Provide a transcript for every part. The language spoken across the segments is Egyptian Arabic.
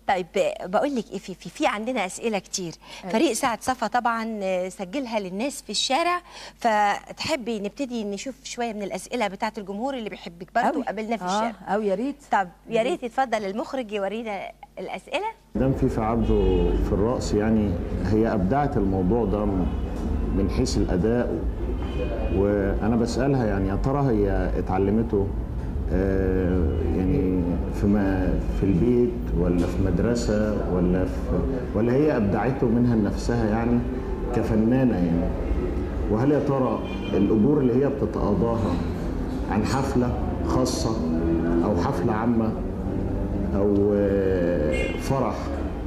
طيب بقول لك ايه في في في عندنا اسئله كتير فريق سعد صفا طبعا آه، سجلها للناس في الشارع فتحبي نبتدي نشوف شويه من الاسئله بتاعه الجمهور اللي بيحبك برضه أوي. قابلنا في آه، الشارع أو يا ريت طب يا ريت يتفضل المخرج يورينا الاسئله دام في عبده في الرقص يعني هي ابدعت الموضوع ده من حيث الاداء وانا بسالها يعني يا ترى هي اتعلمته آه، يعني في ما في البيت ولا في مدرسه ولا في ولا هي ابدعته منها لنفسها يعني كفنانه يعني وهل يا ترى الاجور اللي هي بتتقاضاها عن حفله خاصه او حفله عامه او آه، فرح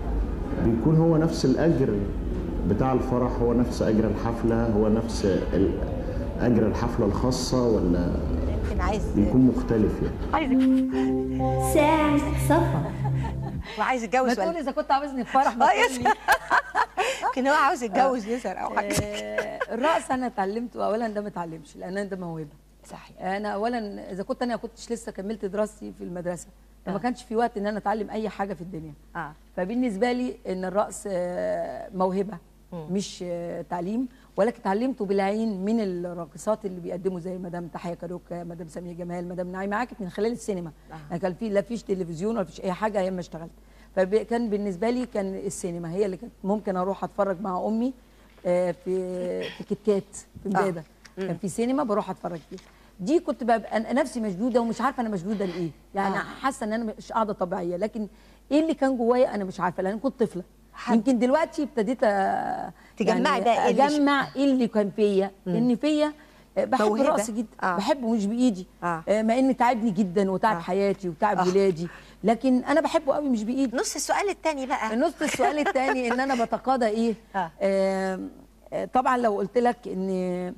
بيكون هو نفس الاجر بتاع الفرح هو نفس اجر الحفله هو نفس ال- اجر الحفله الخاصه ولا يمكن عايز بيكون مختلف يعني عايز ساعة صفا وعايز ما يتجوز تقول ولا اذا كنت عاوزني في فرح ما آه، يس. تقول لي. يمكن هو عاوز يتجوز يسر او حاجه آه، الرقص انا اتعلمته اولا ده ما اتعلمش لان أنا ده موهبه صحيح انا اولا اذا كنت انا كنتش لسه كملت دراستي في المدرسه آه. فما كانش في وقت ان انا اتعلم اي حاجه في الدنيا اه فبالنسبه لي ان الرقص آه، موهبه مش آه، تعليم ولكن اتعلمته بالعين من الراقصات اللي بيقدموا زي مدام تحية كاروكا مدام سامية جمال مدام نعيمة عاكف من خلال السينما آه. يعني كان في لا فيش تلفزيون ولا فيش اي حاجه ايام ما اشتغلت فكان بالنسبه لي كان السينما هي اللي كانت ممكن اروح اتفرج مع امي آه، في في كيت كات في آه. امبابه كان في سينما بروح اتفرج فيها دي كنت ببقى أنا نفسي مشدوده ومش عارفه انا مشدوده لايه يعني آه. حاسه ان انا مش قاعده طبيعيه لكن ايه اللي كان جوايا انا مش عارفه لان كنت طفله حد. يمكن دلوقتي ابتديت أ- تجمعي يعني بقى إيه اللي ش- اجمع ايه اللي كان فيا ان فيا آه، بحب موهبة. الرقص جدا آه. بحبه مش بايدي آه. آه، مع ان تعبني جدا وتعب آه. حياتي وتعب آه. ولادي لكن انا بحبه قوي مش بايدي نص السؤال الثاني بقى نص السؤال الثاني ان انا بتقاضى ايه آه. آه آه، طبعا لو قلت لك ان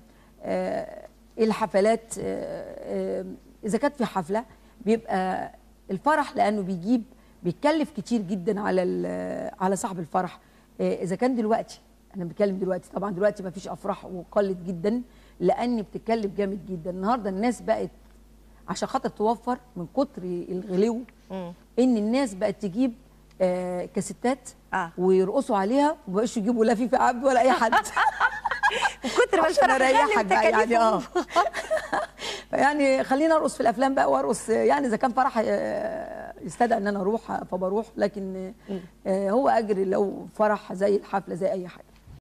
آه الحفلات آه آه اذا كانت في حفله بيبقى الفرح لانه بيجيب بيتكلف كتير جدا على ال- على صاحب الفرح آه اذا كان دلوقتي انا بتكلم دلوقتي طبعا دلوقتي ما فيش افراح وقلت جدا لان بتتكلف جامد جدا النهارده الناس بقت عشان خاطر توفر من كتر الغلو مم. ان الناس بقت تجيب آه كاسيتات آه. ويرقصوا عليها وما بقوش يجيبوا لا فيفي عبد ولا اي حد من كتر ما عشان الفرح اريحك غالي بقى يعني اه وتكاليفه. يعني خلينا ارقص في الافلام بقى وارقص يعني اذا كان فرح آه، يستدعي ان انا اروح فبروح لكن آه، هو اجر لو فرح زي الحفله زي اي حاجه